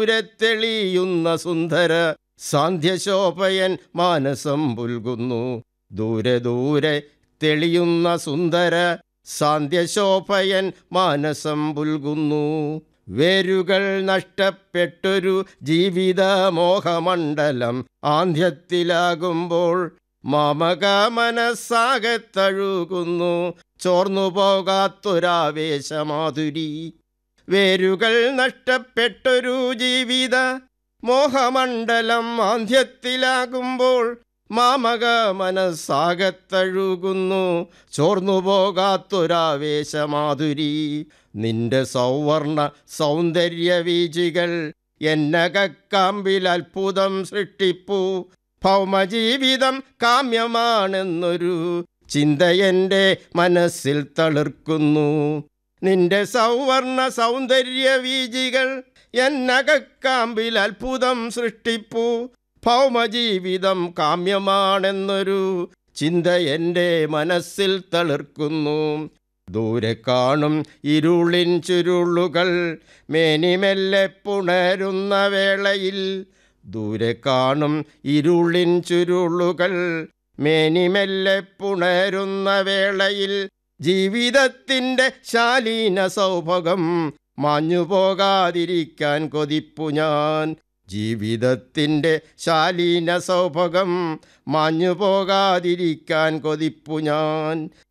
ദൂരെ തെളിയുന്ന സുന്ദര സാന്ധ്യശോഭയൻ മാനസം പുൽകുന്നു ദൂരെ ദൂരെ തെളിയുന്ന സുന്ദര സാന്ധ്യശോഭയൻ മാനസം പുൽകുന്നു വേരുകൾ നഷ്ടപ്പെട്ടൊരു ജീവിത മോഹമണ്ഡലം ആന്ധ്യത്തിലാകുമ്പോൾ മാമക മനസ്സാകെ തഴുകുന്നു ചോർന്നു പോകാത്തൊരാവേശമാധുരി വേരുകൾ നഷ്ടപ്പെട്ടൊരു ജീവിത മോഹമണ്ഡലം ആന്ധ്യത്തിലാകുമ്പോൾ മാമക മനസ്സാകത്തഴുകുന്നു ചോർന്നു പോകാത്തൊരാവേശമാധുരി നിന്റെ സൗവർണ സൗന്ദര്യവീചികൾ എന്നകക്കാമ്പിൽ അത്ഭുതം സൃഷ്ടിപ്പൂ ഭൗമജീവിതം കാമ്യമാണെന്നൊരു ചിന്ത എൻ്റെ മനസ്സിൽ തളിർക്കുന്നു നിന്റെ സൗവർണ സൗന്ദര്യവീചികൾ എന്നകക്കാമ്പിൽ അത്ഭുതം സൃഷ്ടിപ്പൂ ഭൗമജീവിതം കാമ്യമാണെന്നൊരു ചിന്ത എൻ്റെ മനസ്സിൽ തളിർക്കുന്നു ദൂരെ കാണും ഇരുളിൻ ചുരുളുകൾ മേനിമെല്ലെ പുണരുന്ന വേളയിൽ ദൂരെ കാണും ഇരുളിൻ ചുരുളുകൾ മേനിമെല്ലെ പുണരുന്ന വേളയിൽ ജീവിതത്തിൻ്റെ ശാലീന സൗഭകം മാഞ്ഞു പോകാതിരിക്കാൻ കൊതിപ്പു ഞാൻ ജീവിതത്തിൻ്റെ ശാലീന സൗഭകം മാഞ്ഞു പോകാതിരിക്കാൻ കൊതിപ്പു ഞാൻ